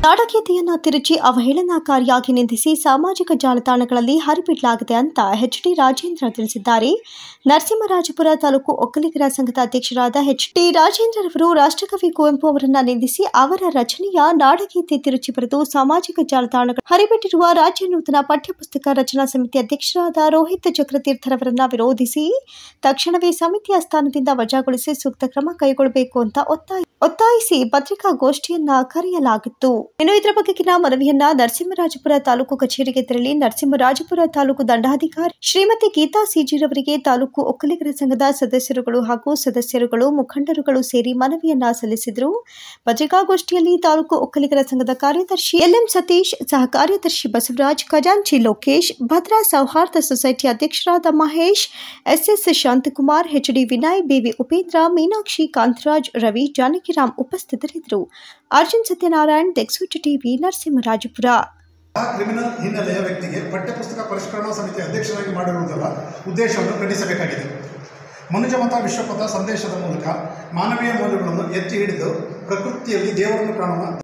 ನಾಡಗೀತೆಯನ್ನ ತಿರುಚಿ ಅವಹೇಳನಕಾರಿಯಾಗಿ ನಿಂದಿಸಿ ಸಾಮಾಜಿಕ ಜಾಲತಾಣಗಳಲ್ಲಿ ಹರಿಬಿಡಲಾಗಿದೆ ಅಂತ ಎಚ್ ಡಿ ರಾಜೇಂದ್ರ ತಿಳಿಸಿದ್ದಾರೆ ನರಸಿಂಹರಾಜಪುರ ತಾಲೂಕು ಒಕ್ಕಲಿಗರ ಸಂಘದ ಅಧ್ಯಕ್ಷರಾದ ಎಚ್ ಟಿ ರಾಜೇಂದ್ರರವರು ರಾಷ್ಟ್ರಕವಿ ಕುವೆಂಪು ಅವರನ್ನ ನಿಂದಿಸಿ ಅವರ ರಚನೆಯ ನಾಡಗೀತೆ ತಿರುಚಿ ಬರೆದು ಸಾಮಾಜಿಕ ಜಾಲತಾಣಗಳು ಹರಿಬಿಟ್ಟಿರುವ ರಾಜ್ಯ ನೂತನ ಪಠ್ಯಪುಸ್ತಕ ರಚನಾ ಸಮಿತಿ ಅಧ್ಯಕ್ಷರಾದ ರೋಹಿತ್ ಚಕ್ರತೀರ್ಥರವರನ್ನ ವಿರೋಧಿಸಿ ತಕ್ಷಣವೇ ಸಮಿತಿಯ ಸ್ಥಾನದಿಂದ ವಜಾಗೊಳಿಸಿ ಸೂಕ್ತ ಕ್ರಮ ಕೈಗೊಳ್ಳಬೇಕು ಅಂತ ಒತ್ತಾಯ ಒತ್ತಾಯಿಸಿ ಪತ್ರಿಕಾಗೋಷ್ಠಿಯನ್ನ ಕರೆಯಲಾಗಿತ್ತು ಇನ್ನು ಇದರ ಬಗೆಗಿನ ಮನವಿಯನ್ನ ನರಸಿಂಹರಾಜಪುರ ತಾಲೂಕು ಕಚೇರಿಗೆ ತೆರಳಿ ನರಸಿಂಹರಾಜಪುರ ತಾಲೂಕು ದಂಡಾಧಿಕಾರಿ ಶ್ರೀಮತಿ ಗೀತಾ ಸಿಜಿರವರಿಗೆ ತಾಲೂಕು ಒಕ್ಕಲಿಗರ ಸಂಘದ ಸದಸ್ಯರುಗಳು ಹಾಗೂ ಸದಸ್ಯರುಗಳು ಮುಖಂಡರುಗಳು ಸೇರಿ ಮನವಿಯನ್ನ ಸಲ್ಲಿಸಿದರು ಪತ್ರಿಕಾಗೋಷ್ಠಿಯಲ್ಲಿ ತಾಲೂಕು ಒಕ್ಕಲಿಗರ ಸಂಘದ ಕಾರ್ಯದರ್ಶಿ ಎಲ್ಎಂ ಸತೀಶ್ ಸಹ ಕಾರ್ಯದರ್ಶಿ ಬಸವರಾಜ್ ಖಜಾಂಚಿ ಲೋಕೇಶ್ ಭದ್ರಾ ಸೌಹಾರ್ದ ಸೊಸೈಟಿ ಅಧ್ಯಕ್ಷರಾದ Mahesh SS Shanthakumar HD Vinay BV Upendra Meenakshi Kantharaj Ravi Janakiram ಉಪಸ್ಥಿತರಿದ್ದರು ಅರ್ಜುನ್ ಸತ್ಯನಾರಾಯಣ್ ದೆಕ್ಸೂಚ ಟಿವಿ ನರಸಿಂಹರಾಜಪುರ ಆ ಕ್ರಿಮಿನಲ್ ಹಿನ್ನೆಲೆಯ ವ್ಯಕ್ತಿಗೆ ಪಠ್ಯಪುಸ್ತಕ ಪರಿಷ್ಕರಣಾ ಸಮಿತಿ ಅಧ್ಯಕ್ಷರಾಗಿ ಮಾಡಿರುವುದರ ಉದ್ದೇಶವನ್ನು ಖಂಡಿಸಬೇಕಾಗಿದೆ ಮನುಜಮತ ವಿಶ್ವಪಥ ಸಂದೇಶದ ಮೂಲಕ ಮಾನವೀಯ ಮೌಲ್ಯಗಳನ್ನು ಎತ್ತಿ ಹಿಡಿದು ಪ್ರಕೃತಿಯಲ್ಲಿ ದೇವರನ್ನು ಕಾಣುವ